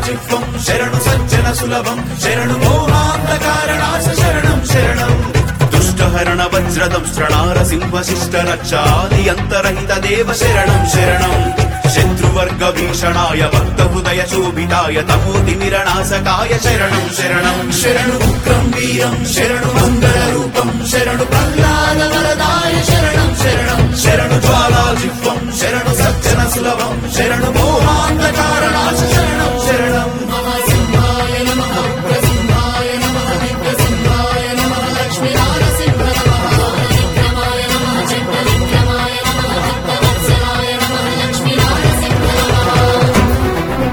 జిహ్వం శరణు సజ్జన సులభం శరణు మోహాంధకారణాశ శరణం శరణం దుష్టహరణ వజ్రదం శ్రణార సింహ శిష్ట రక్షాది అంతరహిత దేవ శరణం శరణం శత్రువర్గ భీషణాయ భక్త హృదయ శోభితాయ తమోతి నిరణాసకాయ శరణం శరణం శరణు ఉగ్రం వీరం శరణు మంగళ రూపం శరణు ప్రహ్లాద వరదాయ శరణం శరణం శరణు జ్వాలా జిహ్వం శరణు సజ్జన సులభం శరణు మోహాంధకారణాశ శరణం శరణం నమః నమః ప్రసింహాయ నమః విగ్రసింహాయ నమః లక్ష్మీనారసింహ నమః విక్రమాయ నమః చిత్త విక్రమాయ నమః భక్తవత్సలాయ నమః లక్ష్మీనారసింహ నమః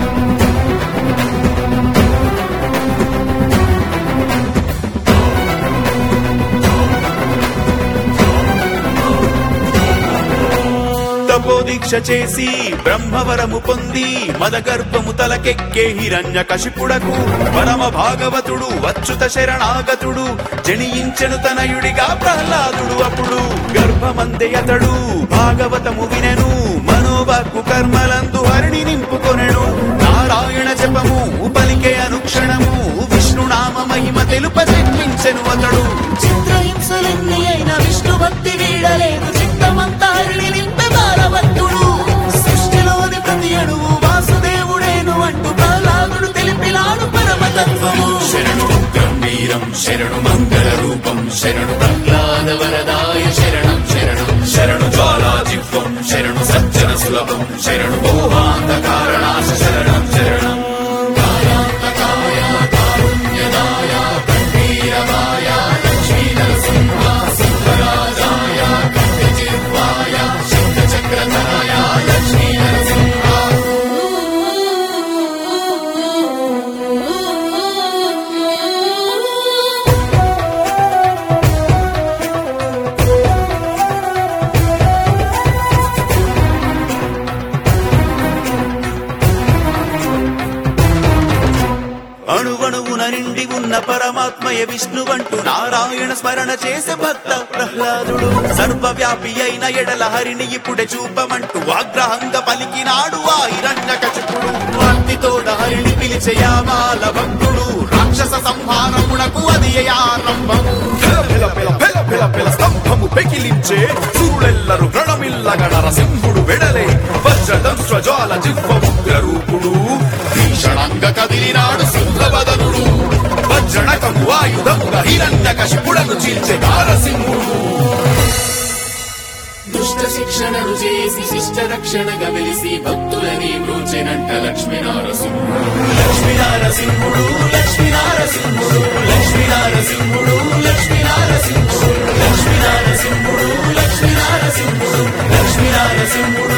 తపోదీక్ష చేసి బ్రహ్మవరము పొంది మదగర్భము తలకెక్కే హిరణ్య కశిపుడకు పరమ భాగవతుడు అచ్యుత శరణాగతుడు జనియించెను తనయుడిగా ప్రహ్లాదుడు అప్పుడు గర్భమందే అతడు భాగవతము వినెను మనోవాక్కు కర్మలందు హరిణి నింపుకొనెను నారాయణ జపము పలికే అనుక్షణము విష్ణునామ మహిమ తెలుప జన్మించెను అతడు చిత్రహింసలెన్ని అయిన విష్ణు భక్తి వీడలేదు చిత్తమంతా హరిణి నింపే బాలవంతుడు సృష్టిలోని ప్రతి అణువు వాసుదేవుడేను అంటూ ప్రహ్లాదుడు తెలిపినాడు పరమతత్వము శరణు గంభీరం శరణు మంగళ రూపం శరణు ప్రహ్లాద వరదాయ శరణం శరణం శరణు జ్వాలా జిహ్వం శరణు సజ్జన సులభం శరణు మోహాంధకారణాశ శరణం శరణం అణువణువున నిండి ఉన్న పరమాత్మయ విష్ణువంటూ నారాయణ స్మరణ చేసే భక్త ప్రహ్లాదుడు సర్వవ్యాపి అయిన ఎడల హరిని ఇప్పుడే చూపమంటూ ఆగ్రహంగా పలికినాడు ఆ హిరణ్యకశిపుడు భక్తితోడ హరిని పిలిచే యామాల భక్తుడు రాక్షస సంహారమునకు అది ఆరంభము పెల పెల పెల పెల పెల స్తంభము పెకిలించే సూరెల్లరు గణమిల్లగ నరసింహుడు వెడలే వజ్రదంశ్వ జ్వాల జిహ్వముగ్ర రూపుడు భీషణంగా కదిలినాడు సింహబదనుడు వజ్రణకము ఆయుధముగా హిరణ్య కశిపుడను చీల్చే నారసింహుడు దుష్ట శిక్షణను చేసి శిష్ట రక్షణగా వెలిసి భక్తులని బ్రోచెనంట లక్ష్మీ నారసింహుడు లక్ష్మీ నారసింహుడు లక్ష్మీ నారసింహుడు లక్ష్మీ నారసింహుడు లక్ష్మీ నారసింహుడు లక్ష్మీ నారసింహుడు లక్ష్మీ నారసింహుడు లక్ష్మీ నారసింహుడు